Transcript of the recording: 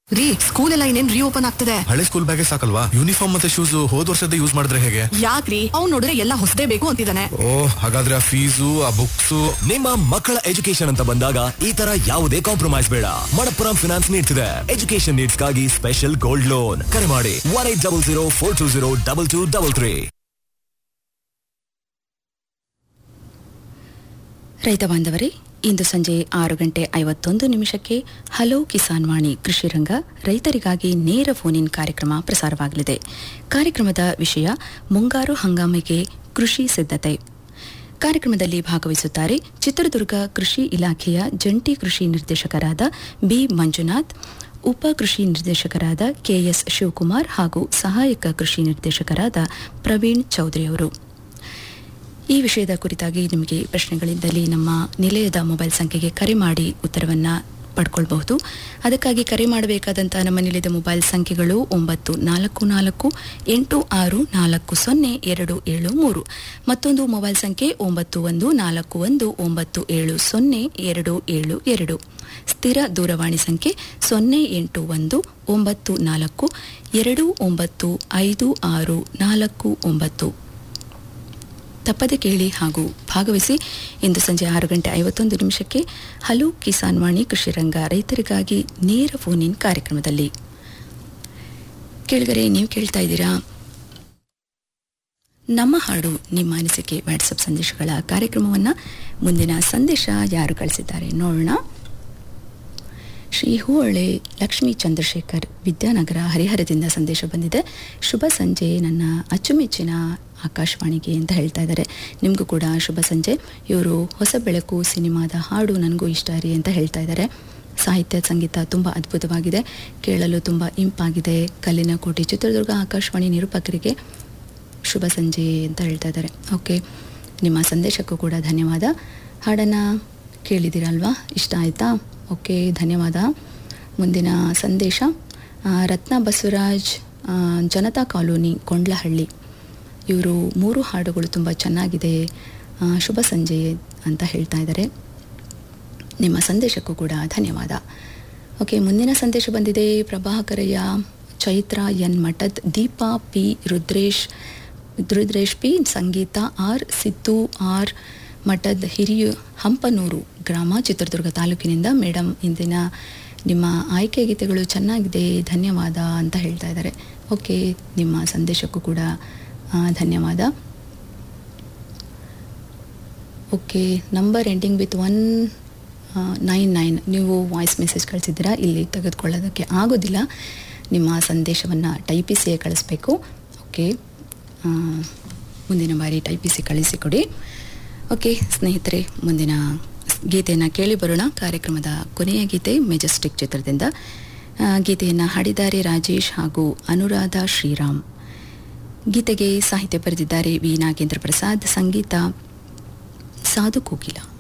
ರೀ ಸ್ಕೂಲ್ ಎಲ್ಲ ಇನ್ನೇನ್ ರೀಓಪನ್ ಆಗ್ತದೆ ಹಳೆ ಸ್ಕೂಲ್ ಬ್ಯಾಗೇ ಸಾಕಲ್ವಾ ಯೂನಿಫಾರ್ಮ್ ಮತ್ತೆ ಶೂಸ್ ಹೋದ್ ವರ್ಷದ ಯೂಸ್ ಮಾಡಿದ್ರೆ ಹೇಗೆ ಯಾಕ್ರಿ ಅವ್ನ್ ನೋಡಿದ್ರೆ ಎಲ್ಲ ಹೊಸದೇ ಬೇಕು ಅಂತಿದ್ದಾನೆ ಓ ಹಾಗಾದ್ರೆ ಆ ಫೀಸು ಆ ಬುಕ್ಸ್ ನಿಮ್ಮ ಮಕ್ಕಳ ಎಜುಕೇಶನ್ ಅಂತ ಬಂದಾಗ ಈ ತರ ಯಾವುದೇ ಕಾಂಪ್ರಮೈಸ್ ಬೇಡ ಮಣಪ್ಪುರಂ ಫಿನಾನ್ಸ್ ನೀಡ್ತಿದೆ ಎಜುಕೇಶನ್ ನೀಡ್ಸ್ಗಾಗಿ ಸ್ಪೆಷಲ್ ಗೋಲ್ಡ್ ಲೋನ್ ಕರೆ ಮಾಡಿ one eight double zero four two zero double two double three ರೈತ ಬಾಂಧವರೇ ಇಂದು ಸಂಜೆ ಆರು ಗಂಟೆ ಐವತ್ತೊಂದು ನಿಮಿಷಕ್ಕೆ ಹಲೋ ಕಿಸಾನ್ ವಾಣಿ ಕೃಷಿ ರಂಗ ರೈತರಿಗಾಗಿ ನೇರ ಫೋನ್ ಇನ್ ಕಾರ್ಯಕ್ರಮ ಪ್ರಸಾರವಾಗಲಿದೆ ಕಾರ್ಯಕ್ರಮದ ವಿಷಯ ಮುಂಗಾರು ಹಂಗಾಮಿಗೆ ಕೃಷಿ ಸಿದ್ಧತೆ ಕಾರ್ಯಕ್ರಮದಲ್ಲಿ ಭಾಗವಹಿಸುತ್ತಾರೆ ಚಿತ್ರದುರ್ಗ ಕೃಷಿ ಇಲಾಖೆಯ ಜಂಟಿ ಕೃಷಿ ನಿರ್ದೇಶಕರಾದ ಬಿ ಮಂಜುನಾಥ್ ಉಪ ಕೃಷಿ ನಿರ್ದೇಶಕರಾದ ಕೆಎಸ್ ಶಿವಕುಮಾರ್ ಹಾಗೂ ಸಹಾಯಕ ಕೃಷಿ ನಿರ್ದೇಶಕರಾದ ಪ್ರವೀಣ್ ಚೌಧರಿ ಅವರು ಈ ವಿಷಯದ ಕುರಿತಾಗಿ ನಿಮಗೆ ಪ್ರಶ್ನೆಗಳಿದ್ದಲ್ಲಿ ನಮ್ಮ ನಿಲಯದ ಮೊಬೈಲ್ ಸಂಖ್ಯೆಗೆ ಕರೆ ಮಾಡಿ ಉತ್ತರವನ್ನು ಪಡ್ಕೊಳ್ಬಹುದು ಅದಕ್ಕಾಗಿ ಕರೆ ಮಾಡಬೇಕಾದಂಥ ನಮ್ಮ ನಿಲಯದ ಮೊಬೈಲ್ ಸಂಖ್ಯೆಗಳು ಒಂಬತ್ತು ನಾಲ್ಕು ನಾಲ್ಕು ಎಂಟು ಆರು ನಾಲ್ಕು ಸೊನ್ನೆ ಎರಡು ಏಳು ಮೂರು ಮತ್ತೊಂದು ಮೊಬೈಲ್ ಸಂಖ್ಯೆ ಒಂಬತ್ತು ಒಂದು ನಾಲ್ಕು ಒಂದು ಒಂಬತ್ತು ಏಳು ಸೊನ್ನೆ ಎರಡು ಏಳು ಎರಡು ಸ್ಥಿರ ದೂರವಾಣಿ ಸಂಖ್ಯೆ ಸೊನ್ನೆ ಎಂಟು ಒಂದು ಒಂಬತ್ತು ನಾಲ್ಕು ಎರಡು ಒಂಬತ್ತು ಐದು ಆರು ನಾಲ್ಕು ಒಂಬತ್ತು ತಪ್ಪದೆ ಕೇಳಿ ಹಾಗೂ ಭಾಗವಹಿಸಿ ಇಂದು ಸಂಜೆ ಆರು ಗಂಟೆ ಐವತ್ತೊಂದು ನಿಮಿಷಕ್ಕೆ ಹಲೋ ಕಿಸಾನ್ ವಾಣಿ ಕೃಷಿ ರಂಗ ರೈತರಿಗಾಗಿ ನೇರ ಫೋನ್ ಇನ್ ಕಾರ್ಯಕ್ರಮದಲ್ಲಿ ಕೇಳಿದರೆ ನೀವು ಕೇಳ್ತಾ ಇದ್ದೀರಾ ನಮ್ಮ ಹಾಡು ನಿಮ್ಮ ಅನಿಸಿಕೆ ವಾಟ್ಸಪ್ ಸಂದೇಶಗಳ ಕಾರ್ಯಕ್ರಮವನ್ನು ಮುಂದಿನ ಸಂದೇಶ ಯಾರು ಕಳಿಸಿದ್ದಾರೆ ನೋಡೋಣ ಶ್ರೀ ಹೂವಳೆ ಲಕ್ಷ್ಮೀ ಚಂದ್ರಶೇಖರ್ ವಿದ್ಯಾನಗರ ಹರಿಹರದಿಂದ ಸಂದೇಶ ಬಂದಿದೆ ಶುಭ ಸಂಜೆ ನನ್ನ ಅಚ್ಚುಮೆಚ್ಚಿನ ಆಕಾಶವಾಣಿಗೆ ಅಂತ ಹೇಳ್ತಾ ಇದ್ದಾರೆ ನಿಮಗೂ ಕೂಡ ಶುಭ ಸಂಜೆ ಇವರು ಹೊಸ ಬೆಳಕು ಸಿನಿಮಾದ ಹಾಡು ನನಗೂ ಇಷ್ಟ ರೀ ಅಂತ ಹೇಳ್ತಾ ಇದ್ದಾರೆ ಸಾಹಿತ್ಯ ಸಂಗೀತ ತುಂಬ ಅದ್ಭುತವಾಗಿದೆ ಕೇಳಲು ತುಂಬ ಇಂಪಾಗಿದೆ ಕಲ್ಲಿನ ಕೋಟೆ ಚಿತ್ರದುರ್ಗ ಆಕಾಶವಾಣಿ ನಿರೂಪಕರಿಗೆ ಶುಭ ಸಂಜೆ ಅಂತ ಹೇಳ್ತಾ ಇದ್ದಾರೆ ಓಕೆ ನಿಮ್ಮ ಸಂದೇಶಕ್ಕೂ ಕೂಡ ಧನ್ಯವಾದ ಹಾಡನ್ನು ಕೇಳಿದ್ದೀರಲ್ವಾ ಇಷ್ಟ ಆಯಿತಾ ಓಕೆ ಧನ್ಯವಾದ ಮುಂದಿನ ಸಂದೇಶ ಆ, ರತ್ನ ಬಸವರಾಜ್ ಆ, ಜನತಾ ಕಾಲೋನಿ ಕೊಂಡ್ಲಹಳ್ಳಿ ಇವರು ಮೂರು ಹಾಡುಗಳು ತುಂಬ ಚೆನ್ನಾಗಿದೆ ಆ, ಶುಭ ಸಂಜೆ ಅಂತ ಹೇಳ್ತಾ ಇದ್ದಾರೆ ನಿಮ್ಮ ಸಂದೇಶಕ್ಕೂ ಕೂಡ ಧನ್ಯವಾದ ಓಕೆ ಮುಂದಿನ ಸಂದೇಶ ಬಂದಿದೆ Prabhakaraiah Chaitra N Mathad Deepa P Rudresh Rudresh P Sangeetha R Siddu R Mathad ಹಿರಿಯ ಹಂಪನೂರು ಗ್ರಾಮ ಚಿತ್ರದುರ್ಗ ತಾಲೂಕಿನಿಂದ ಮೇಡಮ್ ಇಂದಿನ ನಿಮ್ಮ ಆಯ್ಕೆ ಗೀತೆಗಳು ಚೆನ್ನಾಗಿದೆ ಧನ್ಯವಾದ ಅಂತ ಹೇಳ್ತಾ ಇದ್ದಾರೆ ಓಕೆ ನಿಮ್ಮ ಸಂದೇಶಕ್ಕೂ ಕೂಡ ಆ, ಧನ್ಯವಾದ okay number ending with one nine nine ನೀವು ವಾಯ್ಸ್ ಮೆಸೇಜ್ ಕಳಿಸಿದ್ದೀರಾ ಇಲ್ಲಿ ತೆಗೆದುಕೊಳ್ಳೋದಕ್ಕೆ ಆಗೋದಿಲ್ಲ ನಿಮ್ಮ ಸಂದೇಶವನ್ನು ಟೈಪಿಸಿಯೇ ಕಳಿಸ್ಬೇಕು ಓಕೆ ಆ, ಮುಂದಿನ ಬಾರಿ ಟೈಪಿಸಿ ಕಳಿಸಿಕೊಡಿ ಓಕೆ ಸ್ನೇಹಿತರೆ ಮುಂದಿನ ಗೀತೆಯನ್ನು ಕೇಳಿ ಬರೋಣ ಕಾರ್ಯಕ್ರಮದ ಕೊನೆಯ ಗೀತೆ ಮೆಜೆಸ್ಟಿಕ್ ಚಿತ್ರದಿಂದ ಆ, ಗೀತೆಯನ್ನು ಹಾಡಿದ್ದಾರೆ ರಾಜೇಶ್ ಹಾಗೂ ಅನುರಾಧ ಶ್ರೀರಾಮ್ ಗೀತೆಗೆ ಸಾಹಿತ್ಯ ಬರೆದಿದ್ದಾರೆ ವಿ ನಾಗೇಂದ್ರ ಪ್ರಸಾದ್ ಸಂಗೀತ ಸಾಧು ಕೋಕಿಲ